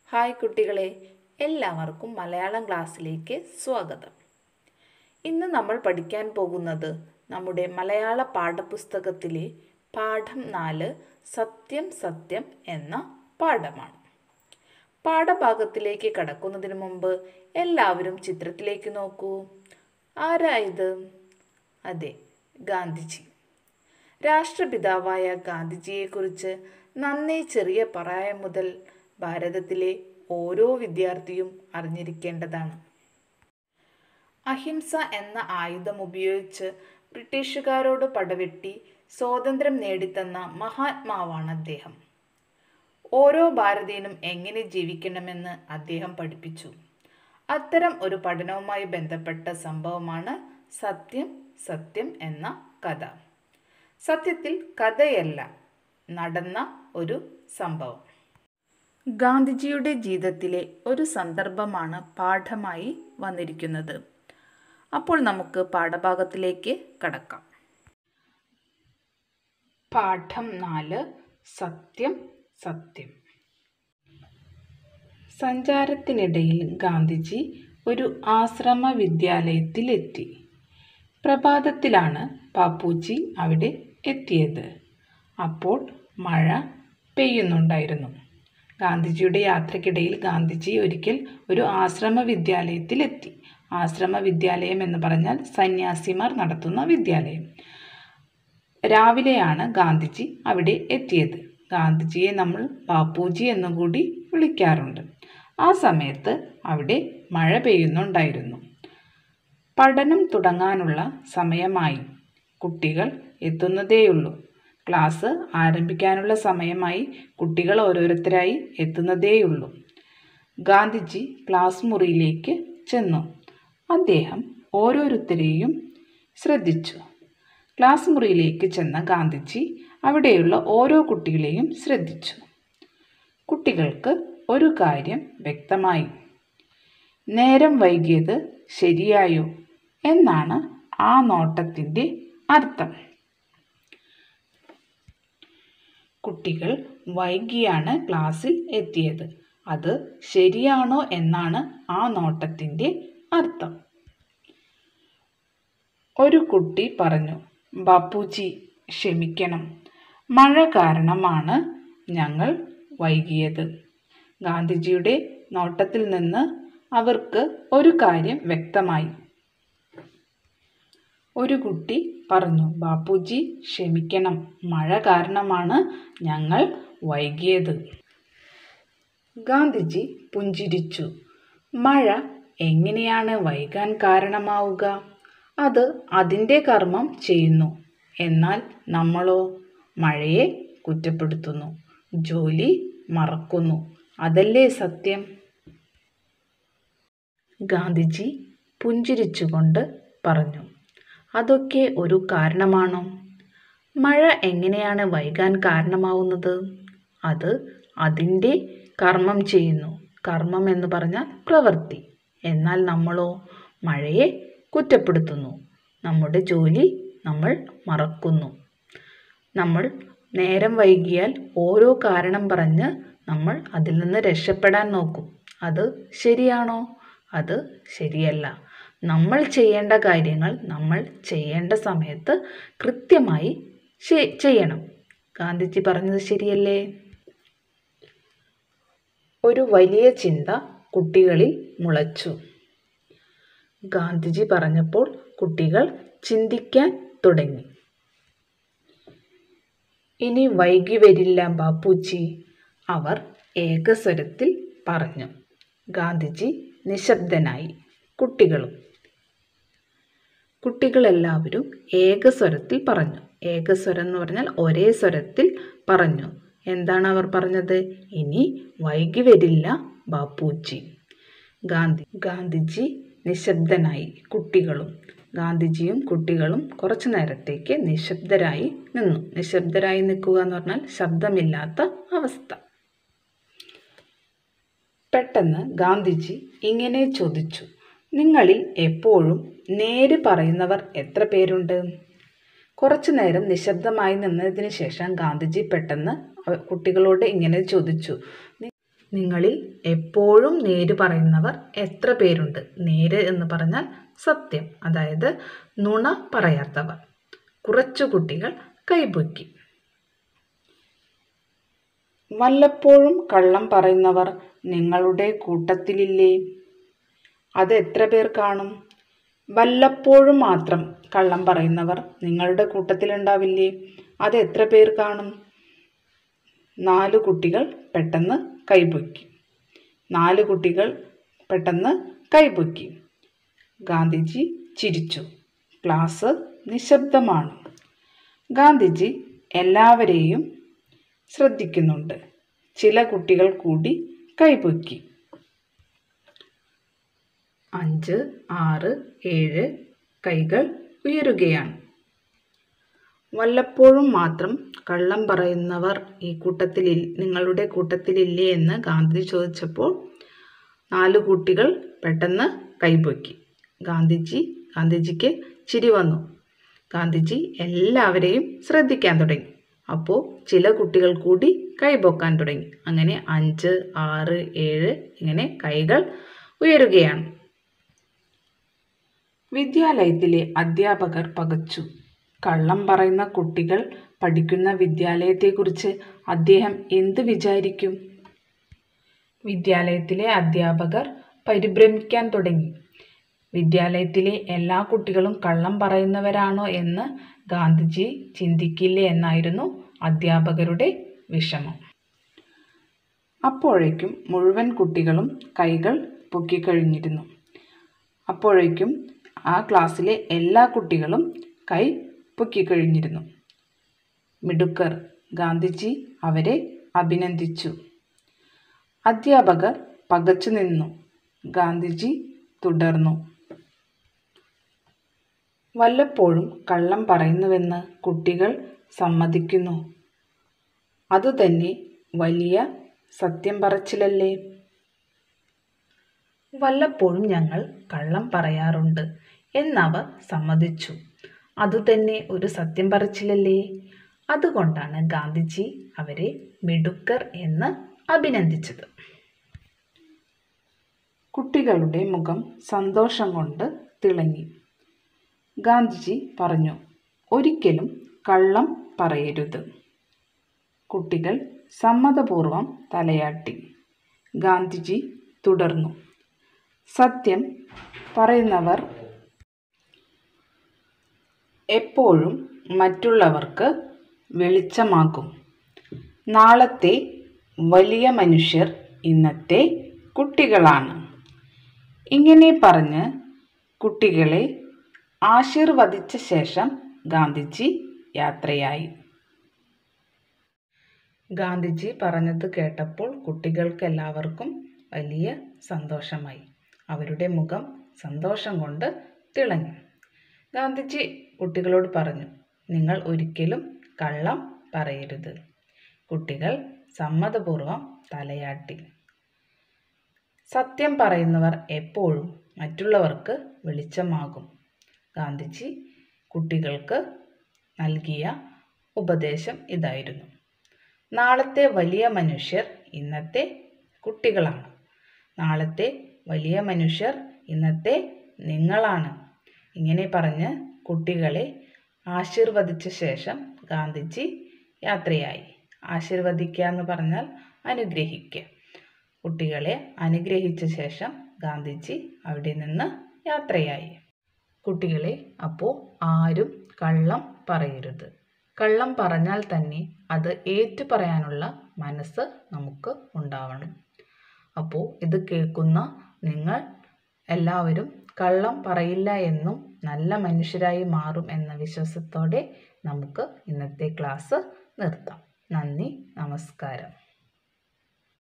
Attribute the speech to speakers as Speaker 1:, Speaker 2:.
Speaker 1: hi കുട്ടികളെ എല്ലാവർക്കും മലയാളം ക്ലാസ്സിലേക്ക് സ്വാഗതം ഇന്ന് നമ്മൾ പഠിക്കാൻ പോകുന്നത് നമ്മുടെ മലയാള പാഠപുസ്തകത്തിലെ പാഠം നാല് സത്യം സത്യം എന്ന പാഠമാണ് പാഠഭാഗത്തിലേക്ക് കടക്കുന്നതിന് മുമ്പ് എല്ലാവരും ചിത്രത്തിലേക്ക് നോക്കൂ ആരാ ഇത് അതെ ഗാന്ധിജി രാഷ്ട്രപിതാവായ ഗാന്ധിജിയെക്കുറിച്ച് നന്നേ ചെറിയ പ്രായം മുതൽ ഭാരതത്തിലെ ഓരോ വിദ്യാർത്ഥിയും അറിഞ്ഞിരിക്കേണ്ടതാണ് അഹിംസ എന്ന ആയുധം ഉപയോഗിച്ച് ബ്രിട്ടീഷുകാരോട് പടവെട്ടി സ്വാതന്ത്ര്യം നേടിത്തന്ന മഹാത്മാവാണ് അദ്ദേഹം ഓരോ ഭാരതീയനും എങ്ങനെ ജീവിക്കണമെന്ന് അദ്ദേഹം പഠിപ്പിച്ചു അത്തരം ഒരു പഠനവുമായി ബന്ധപ്പെട്ട സംഭവമാണ് സത്യം സത്യം എന്ന കഥ സത്യത്തിൽ കഥയല്ല നടന്ന ഒരു സംഭവം ഗാന്ധിജിയുടെ ജീവിതത്തിലെ ഒരു സന്ദർഭമാണ് പാഠമായി വന്നിരിക്കുന്നത് അപ്പോൾ നമുക്ക് പാഠഭാഗത്തിലേക്ക് കടക്കാം പാഠം നാല് സത്യം സത്യം സഞ്ചാരത്തിനിടയിൽ ഗാന്ധിജി ഒരു ആശ്രമ വിദ്യാലയത്തിലെത്തി പ്രഭാതത്തിലാണ് പാപ്പുജി അവിടെ എത്തിയത് അപ്പോൾ മഴ പെയ്യുന്നുണ്ടായിരുന്നു ഗാന്ധിജിയുടെ യാത്രക്കിടയിൽ ഗാന്ധിജി ഒരിക്കൽ ഒരു ആശ്രമ വിദ്യാലയത്തിലെത്തി ആശ്രമ വിദ്യാലയം എന്ന് പറഞ്ഞാൽ സന്യാസിമാർ നടത്തുന്ന വിദ്യാലയം രാവിലെയാണ് ഗാന്ധിജി അവിടെ എത്തിയത് ഗാന്ധിജിയെ നമ്മൾ ബാപ്പുജി എന്നും കൂടി വിളിക്കാറുണ്ട് ആ സമയത്ത് അവിടെ മഴ പെയ്യുന്നുണ്ടായിരുന്നു പഠനം തുടങ്ങാനുള്ള സമയമായി കുട്ടികൾ എത്തുന്നതേയുള്ളൂ ക്ലാസ് ആരംഭിക്കാനുള്ള സമയമായി കുട്ടികൾ ഓരോരുത്തരായി എത്തുന്നതേയുള്ളൂ ഗാന്ധിജി ക്ലാസ് മുറിയിലേക്ക് ചെന്നു അദ്ദേഹം ഓരോരുത്തരെയും ശ്രദ്ധിച്ചു ക്ലാസ് മുറിയിലേക്ക് ചെന്ന ഗാന്ധിജി അവിടെയുള്ള ഓരോ കുട്ടികളെയും ശ്രദ്ധിച്ചു കുട്ടികൾക്ക് ഒരു കാര്യം വ്യക്തമായി നേരം വൈകിയത് ശരിയായോ എന്നാണ് ആ നോട്ടത്തിൻ്റെ അർത്ഥം കുട്ടികൾ വൈകിയാണ് ക്ലാസ്സിൽ എത്തിയത് അത് ശരിയാണോ എന്നാണ് ആ നോട്ടത്തിൻ്റെ അർത്ഥം ഒരു കുട്ടി പറഞ്ഞു ബാപ്പുജി ക്ഷമിക്കണം മഴ കാരണമാണ് ഞങ്ങൾ വൈകിയത് ഗാന്ധിജിയുടെ നോട്ടത്തിൽ നിന്ന് അവർക്ക് ഒരു കാര്യം വ്യക്തമായി ഒരു കുട്ടി പറഞ്ഞു ബാപ്പുജി ക്ഷമിക്കണം മഴ കാരണമാണ് ഞങ്ങൾ വൈകിയത് ഗാന്ധിജി പുഞ്ചിരിച്ചു മഴ എങ്ങനെയാണ് വൈകാൻ കാരണമാവുക അത് അതിൻ്റെ കർമ്മം ചെയ്യുന്നു എന്നാൽ നമ്മളോ മഴയെ കുറ്റപ്പെടുത്തുന്നു ജോലി മറക്കുന്നു അതല്ലേ സത്യം ഗാന്ധിജി പുഞ്ചിരിച്ചുകൊണ്ട് പറഞ്ഞു അതൊക്കെ ഒരു കാരണമാണോ മഴ എങ്ങനെയാണ് വൈകാൻ കാരണമാവുന്നത് അത് അതിൻ്റെ കർമ്മം ചെയ്യുന്നു കർമ്മം എന്ന് പറഞ്ഞാൽ പ്രവൃത്തി എന്നാൽ നമ്മളോ മഴയെ കുറ്റപ്പെടുത്തുന്നു നമ്മുടെ ജോലി നമ്മൾ മറക്കുന്നു നമ്മൾ നേരം വൈകിയാൽ ഓരോ കാരണം പറഞ്ഞ് നമ്മൾ അതിൽ നിന്ന് രക്ഷപ്പെടാൻ നോക്കും അത് ശരിയാണോ അത് ശരിയല്ല നമ്മൾ ചെയ്യേണ്ട കാര്യങ്ങൾ നമ്മൾ ചെയ്യേണ്ട സമയത്ത് കൃത്യമായി ചെയ്യണം ഗാന്ധിജി പറഞ്ഞത് ശരിയല്ലേ ഒരു വലിയ ചിന്ത കുട്ടികളിൽ മുളച്ചു ഗാന്ധിജി പറഞ്ഞപ്പോൾ കുട്ടികൾ ചിന്തിക്കാൻ തുടങ്ങി ഇനി വൈകി വരില്ല ബാപ്പുജി അവർ ഏകസ്വരത്തിൽ പറഞ്ഞു ഗാന്ധിജി നിശബ്ദനായി കുട്ടികളും കുട്ടികളെല്ലാവരും ഏകസ്വരത്തിൽ പറഞ്ഞു ഏകസ്വരം എന്ന് പറഞ്ഞാൽ ഒരേ സ്വരത്തിൽ പറഞ്ഞു എന്താണ് അവർ പറഞ്ഞത് ഇനി വൈകി വരില്ല ബാപ്പുജി ഗാന്ധി ഗാന്ധിജി നിശബ്ദനായി കുട്ടികളും ഗാന്ധിജിയും കുട്ടികളും കുറച്ചു നേരത്തേക്ക് നിശബ്ദരായി നിന്നു നിശബ്ദരായി നിൽക്കുക എന്ന് പറഞ്ഞാൽ ശബ്ദമില്ലാത്ത അവസ്ഥ പെട്ടെന്ന് ഗാന്ധിജി ഇങ്ങനെ ചോദിച്ചു നിങ്ങളിൽ എപ്പോഴും നേര് പറയുന്നവർ എത്ര പേരുണ്ട് കുറച്ചു നേരം നിശബ്ദമായി നിന്നതിന് ശേഷം ഗാന്ധിജി പെട്ടെന്ന് അവ- കുട്ടികളോട് ഇങ്ങനെ ചോദിച്ചു "നി- നിങ്ങളിൽ എപ്പോഴും നേര് പറയുന്നവർ എത്ര പേരുണ്ട് നേര് എന്ന് പറഞ്ഞാൽ സത്യം അതായത് നുണ പറയാത്തവർ കുറച്ചു കുട്ടികൾ കൈപൊക്കി വല്ലപ്പോഴും കള്ളം പറയുന്നവർ നിങ്ങളുടെ കൂട്ടത്തിലില്ലേ അത് എത്ര പേർ കാണും വല്ലപ്പോഴും മാത്രം കള്ളം പറയുന്നവർ നിങ്ങളുടെ കൂട്ടത്തിലുണ്ടാവില്ലേ അത് എത്ര പേർ കാണും നാല് കുട്ടികൾ പെട്ടെന്ന് കൈപൊക്കി നാല് കുട്ടികൾ പെട്ടെന്ന് കൈപൊക്കി ഗാന്ധിജി ചിരിച്ചു ക്ലാസ് നിശബ്ദമാണ് ഗാന്ധിജി എല്ലാവരെയും ശ്രദ്ധിക്കുന്നുണ്ട് ചില കുട്ടികൾ കൂടി കൈപൊക്കി അഞ്ച് ആറ് ഏഴ് കൈകൾ ഉയരുകയാണ് വല്ലപ്പോഴും മാത്രം കള്ളം പറയുന്നവർ ഈ കൂട്ടത്തിൽ നിങ്ങളുടെ കൂട്ടത്തിലില്ലേ എന്ന് ഗാന്ധി ചോദിച്ചപ്പോൾ നാല് കുട്ടികൾ പെട്ടെന്ന് കൈപൊക്കി ഗാന്ധിജി ഗാന്ധിജിക്ക് ചിരി വന്നു ഗാന്ധിജി എല്ലാവരെയും ശ്രദ്ധിക്കാൻ തുടങ്ങി അപ്പോൾ ചില കുട്ടികൾ കൂടി കൈപൊക്കാൻ തുടങ്ങി അങ്ങനെ അഞ്ച് ആറ് ഏഴ് ഇങ്ങനെ കൈകൾ ഉയരുകയാണ് വിദ്യാലയത്തിലെ അധ്യാപകർ പകച്ചു കള്ളം പറയുന്ന കുട്ടികൾ പഠിക്കുന്ന വിദ്യാലയത്തെക്കുറിച്ച് അദ്ദേഹം എന്ത് വിചാരിക്കും വിദ്യാലയത്തിലെ അധ്യാപകർ പരിഭ്രമിക്കാൻ തുടങ്ങി വിദ്യാലയത്തിലെ എല്ലാ കുട്ടികളും കള്ളം പറയുന്നവരാണോ എന്ന് ഗാന്ധിജി ചിന്തിക്കില്ലേ എന്നായിരുന്നു അധ്യാപകരുടെ വിഷമം അപ്പോഴേക്കും മുഴുവൻ കുട്ടികളും കൈകൾ പൊക്കിക്കഴിഞ്ഞിരുന്നു അപ്പോഴേക്കും ആ ക്ലാസ്സിലെ എല്ലാ കുട്ടികളും കൈ പൊക്കിക്കഴിഞ്ഞിരുന്നു മിടുക്കർ ഗാന്ധിജി അവരെ അഭിനന്ദിച്ചു അധ്യാപകർ പകച്ചു നിന്നു ഗാന്ധിജി തുടർന്നു വല്ലപ്പോഴും കള്ളം പറയുന്നുവെന്ന് കുട്ടികൾ സമ്മതിക്കുന്നു അതുതന്നെ വലിയ സത്യം പറച്ചിലല്ലേ വല്ലപ്പോഴും ഞങ്ങൾ കള്ളം പറയാറുണ്ട് എന്നവർ സമ്മതിച്ചു അതുതന്നെ ഒരു സത്യം പറച്ചിലല്ലേ അതുകൊണ്ടാണ് ഗാന്ധിജി അവരെ മിടുക്കർ എന്ന് അഭിനന്ദിച്ചത് കുട്ടികളുടെ മുഖം സന്തോഷം കൊണ്ട് തിളങ്ങി ഗാന്ധിജി പറഞ്ഞു ഒരിക്കലും കള്ളം പറയരുത് കുട്ടികൾ സമ്മതപൂർവം തലയാട്ടി ഗാന്ധിജി തുടർന്നു സത്യം പറയുന്നവർ എപ്പോഴും മറ്റുള്ളവർക്ക് വെളിച്ചമാകും നാളത്തെ വലിയ മനുഷ്യർ ഇന്നത്തെ കുട്ടികളാണ് ഇങ്ങനെ പറഞ്ഞ് കുട്ടികളെ ആശീർവദിച്ച ശേഷം ഗാന്ധിജി യാത്രയായി ഗാന്ധിജി പറഞ്ഞത് കേട്ടപ്പോൾ കുട്ടികൾക്കെല്ലാവർക്കും വലിയ സന്തോഷമായി അവരുടെ മുഖം സന്തോഷം കൊണ്ട് തിളങ്ങി ഗാന്ധിജി കുട്ടികളോട് പറഞ്ഞു നിങ്ങൾ ഒരിക്കലും കള്ളം പറയരുത് കുട്ടികൾ സമ്മതപൂർവം തലയാട്ടി സത്യം പറയുന്നവർ എപ്പോഴും മറ്റുള്ളവർക്ക് വെളിച്ചമാകും ഗാന്ധിജി കുട്ടികൾക്ക് നൽകിയ ഉപദേശം ഇതായിരുന്നു നാളത്തെ വലിയ മനുഷ്യർ ഇന്നത്തെ കുട്ടികളാണ് നാളത്തെ വലിയ മനുഷ്യർ ഇന്നത്തെ നിങ്ങളാണ് ഇങ്ങനെ പറഞ്ഞ് കുട്ടികളെ ആശീർവദിച്ച ശേഷം ഗാന്ധിജി യാത്രയായി ആശീർവദിക്കുക എന്ന് പറഞ്ഞാൽ അനുഗ്രഹിക്കുക കുട്ടികളെ അനുഗ്രഹിച്ച ശേഷം ഗാന്ധിജി അവിടെ നിന്ന് യാത്രയായി കുട്ടികളെ അപ്പോൾ ആരും കള്ളം പറയരുത് കള്ളം പറഞ്ഞാൽ തന്നെ അത് ഏറ്റു പറയാനുള്ള മനസ്സ് നമുക്ക് ഉണ്ടാവണം അപ്പോൾ ഇത് കേൾക്കുന്ന നിങ്ങൾ എല്ലാവരും കള്ളം പറയില്ല എന്നും നല്ല മനുഷ്യരായി മാറും എന്ന വിശ്വാസത്തോടെ നമുക്ക് ഇന്നത്തെ ക്ലാസ് നിർത്താം നന്ദി നമസ്കാരം